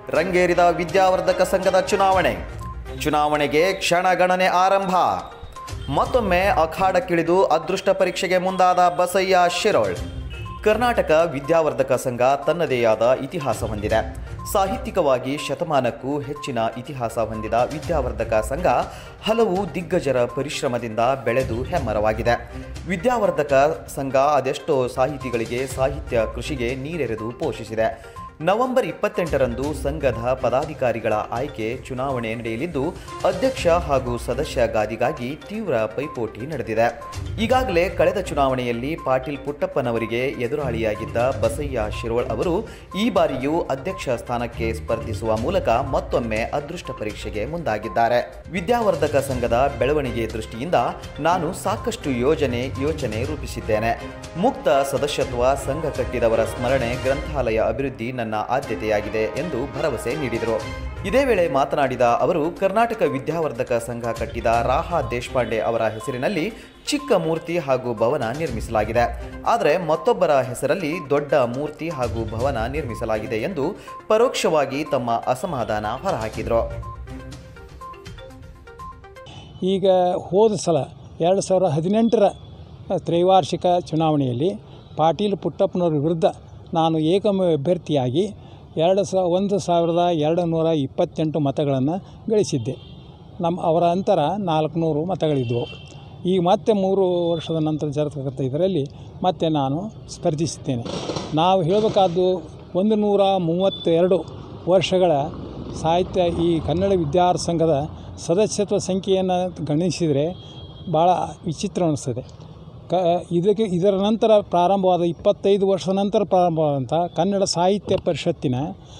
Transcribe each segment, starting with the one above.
ರಂಗೇರಿದ ವಿದ್ಯಾವರ್ಧಕ ಸಂಘದ ಚುನಾವಣೆ ಚುನಾವಣೆಗೆ ಕ್ಷಣಗಣನೆ ಆರಂಭ ಮತ್ತೊಮ್ಮೆ ಅಖಾಡಕ್ಕಿಳಿದು ಅದೃಷ್ಟ ಪರೀಕ್ಷೆಗೆ ಮುಂದಾದ ಬಸಯ್ಯ ಶಿರೋಳ್ ಕರ್ನಾಟಕ ವಿದ್ಯಾವರ್ಧಕ ಸಂಘ ತನ್ನದೇ ಆದ ಇತಿಹಾಸ ಹೊಂದಿದೆ ಸಾಹಿತ್ಯಿಕವಾಗಿ ಶತಮಾನಕ್ಕೂ ಹೆಚ್ಚಿನ ಇತಿಹಾಸ ಹೊಂದಿದ ವಿದ್ಯಾವರ್ಧಕ ಸಂಘ ಹಲವು ದಿಗ್ಗಜರ ಪರಿಶ್ರಮದಿಂದ ಬೆಳೆದು ಹೆಮ್ಮರವಾಗಿದೆ ವಿದ್ಯಾವರ್ಧಕ ಸಂಘ ಅದೆಷ್ಟೋ ಸಾಹಿತಿಗಳಿಗೆ ಸಾಹಿತ್ಯ ಕೃಷಿಗೆ ನೀರೆರೆದು ಪೋಷಿಸಿದೆ ನವೆಂಬರ್ ಇಪ್ಪತ್ತೆಂಟರಂದು ಸಂಘದ ಪದಾಧಿಕಾರಿಗಳ ಆಯ್ಕೆ ಚುನಾವಣೆ ನಡೆಯಲಿದ್ದು ಅಧ್ಯಕ್ಷ ಹಾಗೂ ಸದಸ್ಯ ಗಾದಿಗಾಗಿ ತೀವ್ರ ಪೈಪೋಟಿ ನಡೆದಿದೆ ಈಗಾಗಲೇ ಕಳೆದ ಚುನಾವಣೆಯಲ್ಲಿ ಪಾಟೀಲ್ ಪುಟ್ಟಪ್ಪನವರಿಗೆ ಎದುರಾಳಿಯಾಗಿದ್ದ ಬಸಯ್ಯ ಶಿರೋಳ್ ಅವರು ಈ ಬಾರಿಯೂ ಅಧ್ಯಕ್ಷ ಸ್ಥಾನಕ್ಕೆ ಸ್ಪರ್ಧಿಸುವ ಮೂಲಕ ಮತ್ತೊಮ್ಮೆ ಅದೃಷ್ಟ ಪರೀಕ್ಷೆಗೆ ಮುಂದಾಗಿದ್ದಾರೆ ವಿದ್ಯಾವರ್ಧಕ ಸಂಘದ ಬೆಳವಣಿಗೆ ದೃಷ್ಟಿಯಿಂದ ನಾನು ಸಾಕಷ್ಟು ಯೋಜನೆ ಯೋಚನೆ ರೂಪಿಸಿದ್ದೇನೆ ಮುಕ್ತ ಸದಸ್ಯತ್ವ ಸಂಘ ಕಟ್ಟಿದವರ ಸ್ಮರಣೆ ಗ್ರಂಥಾಲಯ ಅಭಿವೃದ್ಧಿ ನನ್ನ ಆದ್ಯತೆಯಾಗಿದೆ ಎಂದು ಭರವಸೆ ನೀಡಿದರು ಇದೇ ವೇಳೆ ಮಾತನಾಡಿದ ಅವರು ಕರ್ನಾಟಕ ವಿದ್ಯಾವರ್ಧಕ ಸಂಘ ಕಟ್ಟಿದ ರಾಹಾ ದೇಶಪಾಂಡೆ ಅವರ ಹೆಸರಿನಲ್ಲಿ ಚಿಕ್ಕ ಮೂರ್ತಿ ಹಾಗೂ ಭವನ ನಿರ್ಮಿಸಲಾಗಿದೆ ಆದರೆ ಮತ್ತೊಬ್ಬರ ಹೆಸರಲ್ಲಿ ದೊಡ್ಡ ಮೂರ್ತಿ ಹಾಗೂ ಭವನ ನಿರ್ಮಿಸಲಾಗಿದೆ ಎಂದು ಪರೋಕ್ಷವಾಗಿ ತಮ್ಮ ಅಸಮಾಧಾನ ಹೊರಹಾಕಿದರು ಈಗ ಹೋದ ಸಲ ಎರಡು ಸಾವಿರದ ಹದಿನೆಂಟರ ತ್ರೈವಾರ್ಷಿಕ ಚುನಾವಣೆಯಲ್ಲಿ ಪಾಟೀಲ್ ಪುಟ್ಟಪ್ಪನವ್ರ ವಿರುದ್ಧ ನಾನು ಏಕಮೇವ ಅಭ್ಯರ್ಥಿಯಾಗಿ ಎರಡು ಸ ಒಂದು ಸಾವಿರದ ಎರಡು ನೂರ ಇಪ್ಪತ್ತೆಂಟು ಮತಗಳನ್ನು ಗಳಿಸಿದ್ದೆ ನಮ್ಮ ಅವರ ಅಂತರ ನಾಲ್ಕುನೂರು ಮತಗಳಿದ್ದವು ಈಗ ಮತ್ತೆ ಮೂರು ವರ್ಷದ ನಂತರ ಜರತಕ್ಕಂಥ ಇದರಲ್ಲಿ ಮತ್ತೆ ನಾನು ಸ್ಪರ್ಧಿಸಿದ್ದೇನೆ ನಾವು ಹೇಳಬೇಕಾದ್ದು ಒಂದು ನೂರ ಮೂವತ್ತೆರಡು ವರ್ಷಗಳ ಸಾಹಿತ್ಯ ಈ ಕನ್ನಡ ವಿದ್ಯಾರ್ಥಿ ಸಂಘದ ಸದಸ್ಯತ್ವ ಸಂಖ್ಯೆಯನ್ನು ಗಮನಿಸಿದರೆ ಭಾಳ ವಿಚಿತ್ರ ಅನ್ನಿಸ್ತದೆ ಕ ಇದಕ್ಕೆ ಇದರ ನಂತರ ಪ್ರಾರಂಭವಾದ ಇಪ್ಪತ್ತೈದು ವರ್ಷದ ನಂತರ ಪ್ರಾರಂಭವಾದಂಥ ಕನ್ನಡ ಸಾಹಿತ್ಯ ಪರಿಷತ್ತಿನ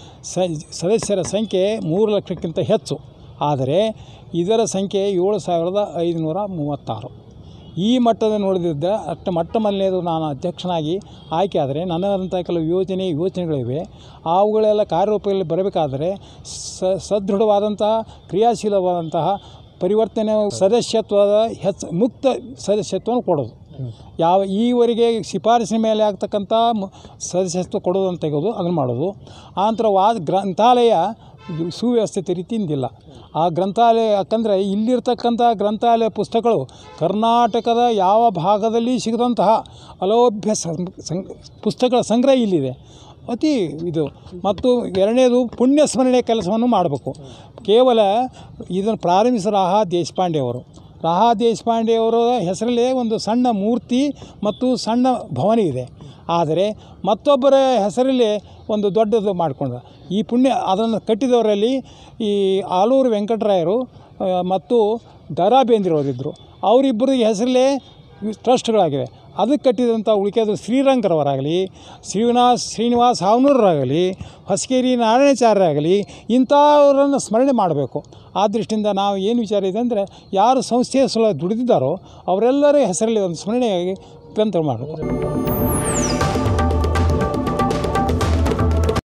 ಸ ಸದಸ್ಯರ ಸಂಖ್ಯೆ ಮೂರು ಲಕ್ಷಕ್ಕಿಂತ ಹೆಚ್ಚು ಆದರೆ ಇದರ ಸಂಖ್ಯೆ ಏಳು ಸಾವಿರದ ಐದುನೂರ ಮೂವತ್ತಾರು ಈ ಮಟ್ಟದ ನೋಡಿದ್ದ ಅಷ್ಟು ಮೊಟ್ಟ ಮೊದಲನೇದು ನಾನು ಅಧ್ಯಕ್ಷನಾಗಿ ಆಯ್ಕೆ ಆದರೆ ನನ್ನದಂಥ ಕೆಲವು ಯೋಜನೆ ಯೋಚನೆಗಳಿವೆ ಅವುಗಳೆಲ್ಲ ಕಾರ್ಯರೂಪದಲ್ಲಿ ಬರಬೇಕಾದರೆ ಸ ಸದೃಢವಾದಂತಹ ಕ್ರಿಯಾಶೀಲವಾದಂತಹ ಪರಿವರ್ತನೆ ಸದಸ್ಯತ್ವದ ಹೆಚ್ಚು ಮುಕ್ತ ಸದಸ್ಯತ್ವವನ್ನು ಕೊಡೋದು ಯಾವ ಈವರೆಗೆ ಶಿಫಾರಸಿನ ಮೇಲೆ ಆಗ್ತಕ್ಕಂಥ ಮ- ಸದಸ್ಯತ್ವ ಕೊಡೋದನ್ನು ತೆಗೆದು ಅದನ್ನು ಮಾಡೋದು ಆನಂತರ ವಾ ಗ್ರಂಥಾಲಯ ಇದು ಸುವ್ಯವಸ್ಥಿತ ರೀತಿಯಿಂದಿಲ್ಲ ಆ ಗ್ರಂಥಾಲಯ ಯಾಕಂದರೆ ಇಲ್ಲಿರ್ತಕ್ಕಂಥ ಗ್ರಂಥಾಲಯ ಪುಸ್ತಕಗಳು ಕರ್ನಾಟಕದ ಯಾವ ಭಾಗದಲ್ಲಿ ಸಿಗದಂತಹ ಅಲೋಭ್ಯ ಸಂ- ಸಂ ಪುಸ್ತಕಗಳ ಸಂಗ್ರಹ ಇಲ್ಲಿದೆ ಅತಿ ಇದು ಮತ್ತು ಎರಡನೇದು ಪುಣ್ಯ ಸ್ಮರಣೆ ಕೆಲಸವನ್ನು ಮಾಡಬೇಕು ಕೇವಲ ಇದನ್ನು ಪ್ರಾರಂಭಿಸಿದ ರಾಹಾ ದೇಶಪಾಂಡೆ ಅವರು ರಾಹಾ ದೇಶಪಾಂಡೆ ಅವರ ಹೆಸರಲ್ಲೇ ಒಂದು ಸಣ್ಣ ಮೂರ್ತಿ ಮತ್ತು ಸಣ್ಣ ಭವನ ಇದೆ ಆದರೆ ಮತ್ತೊಬ್ಬರ ಹೆಸರಲ್ಲಿ ಒಂದು ದೊಡ್ಡದು ಮಾಡಿಕೊಂಡ ಈ ಪುಣ್ಯ ಅದನ್ನು ಕಟ್ಟಿದವರಲ್ಲಿ ಈ ಆಲೂರು ವೆಂಕಟರಾಯರು ಆ, ಮತ್ತು ದ ರಾ ಬೇಂದ್ರವರಿದ್ದರು ಅವರಿಬ್ಬರಿಗೆ ಹೆಸರಲ್ಲೇ ಟ್ರಸ್ಟ್ಗಳಾಗಿವೆ ಅದಕ್ಕೆ ಕಟ್ಟಿದಂಥ ಉಳಿಕೆದು ಶ್ರೀರಂಗರವರಾಗಲಿ ಶ್ರೀನಿವಾಸ್ ಶ್ರೀನಿವಾಸ್ ಹಾವನೂರರಾಗಲಿ ಹೊಸಕೇರಿ ನಾರಾಯಣಾಚಾರ್ಯರಾಗಲಿ ಇಂಥವರನ್ನು ಸ್ಮರಣೆ ಮಾಡಬೇಕು ಆ ದೃಷ್ಟಿಯಿಂದ ನಾವು ಏನು ವಿಚಾರ ಇದೆ ಅಂದರೆ ಯಾರು ಸಂಸ್ಥೆಯ ಸಲ ದುಡಿದಿದ್ದಾರೋ ಅವರೆಲ್ಲರ ಹೆಸರಲ್ಲಿ ಒಂದು ಸ್ಮರಣೆಯಾಗಿ ಗ್ರಂಥ ಮಾಡಬೇಕು